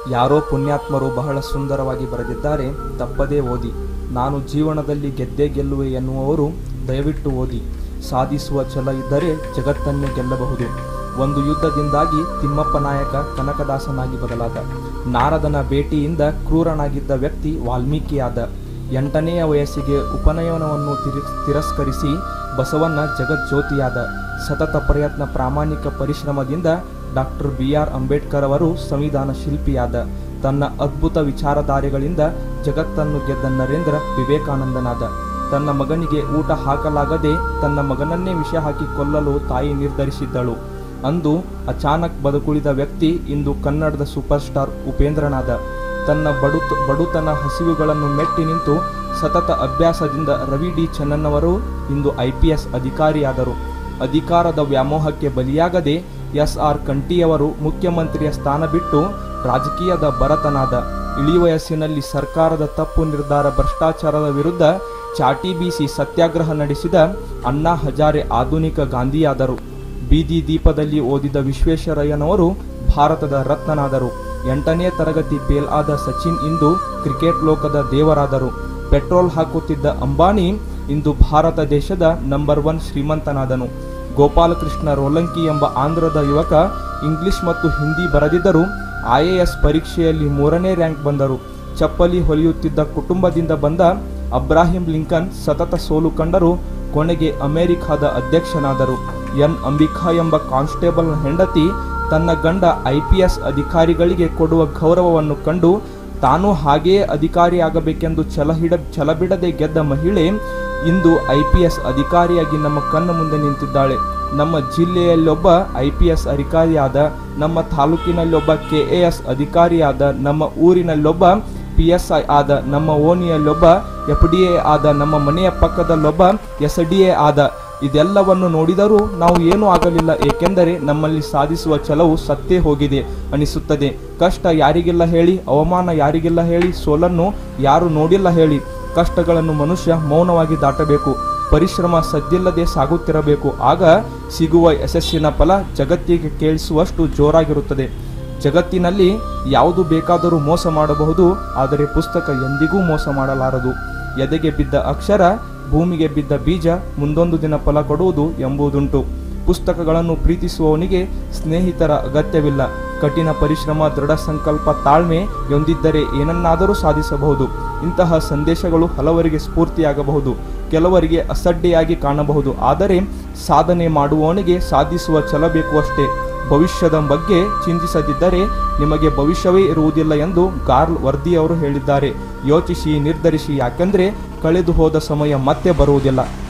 ಯಾರೋ ಪುಣ್ಯಾತ್ಮರು ಬಹಳ ಸುಂದರವಾಗಿ ಬರೆದಿದ್ದಾರೆ ತಪ್ಪದೇ ಓದಿ ನಾನು ಜೀವನದಲ್ಲಿ ಗೆದ್ದೇ ಗೆಲ್ಲುವೆ ಎನ್ನುವವರು ದಯವಿಟ್ಟು ಓದಿ ಸಾಧಿಸುವ ಛಲ ಇದ್ದರೆ ಜಗತ್ತನ್ನೇ ಗೆಲ್ಲಬಹುದು ಒಂದು ಯುದ್ಧದಿಂದಾಗಿ ತಿಮ್ಮಪ್ಪ ನಾಯಕ ಕನಕದಾಸನಾಗಿ ಬದಲಾದ ನಾರದನ ಭೇಟಿಯಿಂದ ಕ್ರೂರನಾಗಿದ್ದ ವ್ಯಕ್ತಿ ವಾಲ್ಮೀಕಿಯಾದ ಎಂಟನೆಯ ವಯಸ್ಸಿಗೆ ಉಪನಯನವನ್ನು ತಿರಿ ತಿರಸ್ಕರಿಸಿ ಬಸವಣ್ಣ ಜಗಜ್ಯೋತಿಯಾದ ಸತತ ಪ್ರಯತ್ನ ಪ್ರಾಮಾಣಿಕ ಪರಿಶ್ರಮದಿಂದ ಡಾಕ್ಟರ್ ಬಿ ಆರ್ ಅಂಬೇಡ್ಕರ್ ಅವರು ಸಂವಿಧಾನ ಶಿಲ್ಪಿಯಾದ ತನ್ನ ಅದ್ಭುತ ವಿಚಾರಧಾರೆಗಳಿಂದ ಜಗತ್ತನ್ನು ಗೆದ್ದ ನರೇಂದ್ರ ವಿವೇಕಾನಂದನಾದ ತನ್ನ ಮಗನಿಗೆ ಊಟ ಹಾಕಲಾಗದೆ ತನ್ನ ಮಗನನ್ನೇ ವಿಷ ಹಾಕಿ ಕೊಲ್ಲಲು ತಾಯಿ ನಿರ್ಧರಿಸಿದ್ದಳು ಅಂದು ಅಚಾನಕ್ ಬದುಕುಳಿದ ವ್ಯಕ್ತಿ ಇಂದು ಕನ್ನಡದ ಸೂಪರ್ ಸ್ಟಾರ್ ಉಪೇಂದ್ರನಾದ ತನ್ನ ಬಡುತ ಬಡುತನ ಹಸಿವುಗಳನ್ನು ಮೆಟ್ಟಿ ನಿಂತು ಸತತ ಅಭ್ಯಾಸದಿಂದ ರವಿ ಡಿ ಚೆನ್ನನ್ನವರು ಇಂದು ಐ ಪಿ ಎಸ್ ಅಧಿಕಾರಿಯಾದರು ಅಧಿಕಾರದ ವ್ಯಾಮೋಹಕ್ಕೆ ಬಲಿಯಾಗದೆ ಎಸ್ ಆರ್ ಕಂಠಿಯವರು ಮುಖ್ಯಮಂತ್ರಿಯ ಸ್ಥಾನ ಬಿಟ್ಟು ರಾಜಕೀಯದ ಭರತನಾದ ಇಳಿ ವಯಸ್ಸಿನಲ್ಲಿ ಸರ್ಕಾರದ ತಪ್ಪು ನಿರ್ಧಾರ ಭ್ರಷ್ಟಾಚಾರದ ವಿರುದ್ಧ ಚಾಟಿ ಬೀಸಿ ಸತ್ಯಾಗ್ರಹ ನಡೆಸಿದ ಅಣ್ಣಾ ಹಜಾರೆ ಆಧುನಿಕ ಗಾಂಧಿಯಾದರು ಬೀದಿ ದೀಪದಲ್ಲಿ ಓದಿದ ವಿಶ್ವೇಶ್ವರಯ್ಯನವರು ಭಾರತದ ರತ್ನನಾದರು ಎಂಟನೇ ತರಗತಿ ಫೇಲ್ ಆದ ಸಚಿನ್ ಇಂದು ಕ್ರಿಕೆಟ್ ಲೋಕದ ದೇವರಾದರು ಪೆಟ್ರೋಲ್ ಹಾಕುತ್ತಿದ್ದ ಅಂಬಾನಿ ಇಂದು ಭಾರತ ದೇಶದ ನಂಬರ್ ಒನ್ ಶ್ರೀಮಂತನಾದನು ಗೋಪಾಲಕೃಷ್ಣ ರೋಲಂಕಿ ಎಂಬ ಆಂಧ್ರದ ಯುವಕ ಇಂಗ್ಲಿಷ್ ಮತ್ತು ಹಿಂದಿ ಬರೆದಿದ್ದರು ಐಎಎಸ್ ಪರೀಕ್ಷೆಯಲ್ಲಿ ಮೂರನೇ ರ್ಯಾಂಕ್ ಬಂದರು ಚಪ್ಪಲಿ ಹೊಲಿಯುತ್ತಿದ್ದ ಕುಟುಂಬದಿಂದ ಬಂದ ಅಬ್ರಾಹಿಂ ಲಿಂಕನ್ ಸತತ ಸೋಲು ಕಂಡರು ಕೊನೆಗೆ ಅಮೆರಿಕಾದ ಅಧ್ಯಕ್ಷನಾದರು ಎನ್ ಅಂಬಿಕಾ ಎಂಬ ಕಾನ್ಸ್ಟೇಬಲ್ ಹೆಂಡತಿ ತನ್ನ ಗಂಡ ಐಪಿಎಸ್ ಅಧಿಕಾರಿಗಳಿಗೆ ಕೊಡುವ ಗೌರವವನ್ನು ಕಂಡು ತಾನು ಹಾಗೆಯೇ ಅಧಿಕಾರಿಯಾಗಬೇಕೆಂದು ಛಲ ಹಿಡ ಛಲ ಬಿಡದೆ ಗೆದ್ದ ಮಹಿಳೆ ಇಂದು ಐ ಪಿ ಎಸ್ ಅಧಿಕಾರಿಯಾಗಿ ನಮ್ಮ ಕಣ್ಣ ಮುಂದೆ ನಿಂತಿದ್ದಾಳೆ ನಮ್ಮ ಜಿಲ್ಲೆಯಲ್ಲೊಬ್ಬ ಐ ಪಿ ಎಸ್ ಅಧಿಕಾರಿಯಾದ ನಮ್ಮ ತಾಲೂಕಿನಲ್ಲೊಬ್ಬ ಕೆ ಎ ಎಸ್ ಅಧಿಕಾರಿಯಾದ ನಮ್ಮ ಊರಿನಲ್ಲೊಬ್ಬ ಪಿ ಎಸ್ ಐ ಆದ ನಮ್ಮ ಓಣಿಯಲ್ಲೊಬ್ಬ ಎಫ್ ಡಿ ಎ ಆದ ನಮ್ಮ ಮನೆಯ ಪಕ್ಕದಲ್ಲೊಬ್ಬ ಎಸ್ ಡಿ ಎ ಆದ ಇದೆಲ್ಲವನ್ನು ನೋಡಿದರೂ ನಾವು ಏನೂ ಆಗಲಿಲ್ಲ ಏಕೆಂದರೆ ನಮ್ಮಲ್ಲಿ ಸಾಧಿಸುವ ಛಲವು ಸತ್ತೇ ಹೋಗಿದೆ ಅನಿಸುತ್ತದೆ ಕಷ್ಟ ಯಾರಿಗೆಲ್ಲ ಹೇಳಿ ಅವಮಾನ ಯಾರಿಗೆಲ್ಲ ಹೇಳಿ ಸೋಲನ್ನು ಯಾರು ನೋಡಿಲ್ಲ ಹೇಳಿ ಕಷ್ಟಗಳನ್ನು ಮನುಷ್ಯ ಮೌನವಾಗಿ ದಾಟಬೇಕು ಪರಿಶ್ರಮ ಸದ್ದಿಲ್ಲದೆ ಸಾಗುತ್ತಿರಬೇಕು ಆಗ ಸಿಗುವ ಯಶಸ್ಸಿನ ಫಲ ಜಗತ್ತಿಗೆ ಕೇಳಿಸುವಷ್ಟು ಜೋರಾಗಿರುತ್ತದೆ ಜಗತ್ತಿನಲ್ಲಿ ಯಾವುದು ಬೇಕಾದರೂ ಮೋಸ ಮಾಡಬಹುದು ಆದರೆ ಪುಸ್ತಕ ಎಂದಿಗೂ ಮೋಸ ಮಾಡಲಾರದು ಎದೆಗೆ ಬಿದ್ದ ಅಕ್ಷರ ಭೂಮಿಗೆ ಬಿದ್ದ ಬೀಜ ಮುಂದೊಂದು ದಿನ ಫಲ ಕೊಡುವುದು ಎಂಬುದುಂಟು ಪುಸ್ತಕಗಳನ್ನು ಪ್ರೀತಿಸುವವನಿಗೆ ಸ್ನೇಹಿತರ ಅಗತ್ಯವಿಲ್ಲ ಕಠಿಣ ಪರಿಶ್ರಮ ದೃಢ ಸಂಕಲ್ಪ ತಾಳ್ಮೆ ಹೊಂದಿದ್ದರೆ ಏನನ್ನಾದರೂ ಸಾಧಿಸಬಹುದು ಇಂತಹ ಸಂದೇಶಗಳು ಹಲವರಿಗೆ ಸ್ಫೂರ್ತಿಯಾಗಬಹುದು ಕೆಲವರಿಗೆ ಅಸಡ್ಡೆಯಾಗಿ ಕಾಣಬಹುದು ಆದರೆ ಸಾಧನೆ ಮಾಡುವವನಿಗೆ ಸಾಧಿಸುವ ಛಲ ಬೇಕು ಅಷ್ಟೇ ಭವಿಷ್ಯದ ಬಗ್ಗೆ ಚಿಂತಿಸದಿದ್ದರೆ ನಿಮಗೆ ಭವಿಷ್ಯವೇ ಇರುವುದಿಲ್ಲ ಎಂದು ಗಾರ್ಲ್ ವರ್ದಿಯವರು ಹೇಳಿದ್ದಾರೆ ಯೋಚಿಸಿ ನಿರ್ಧರಿಸಿ ಯಾಕೆಂದರೆ ಕಳೆದು ಹೋದ ಸಮಯ ಮತ್ತೆ ಬರುವುದಿಲ್ಲ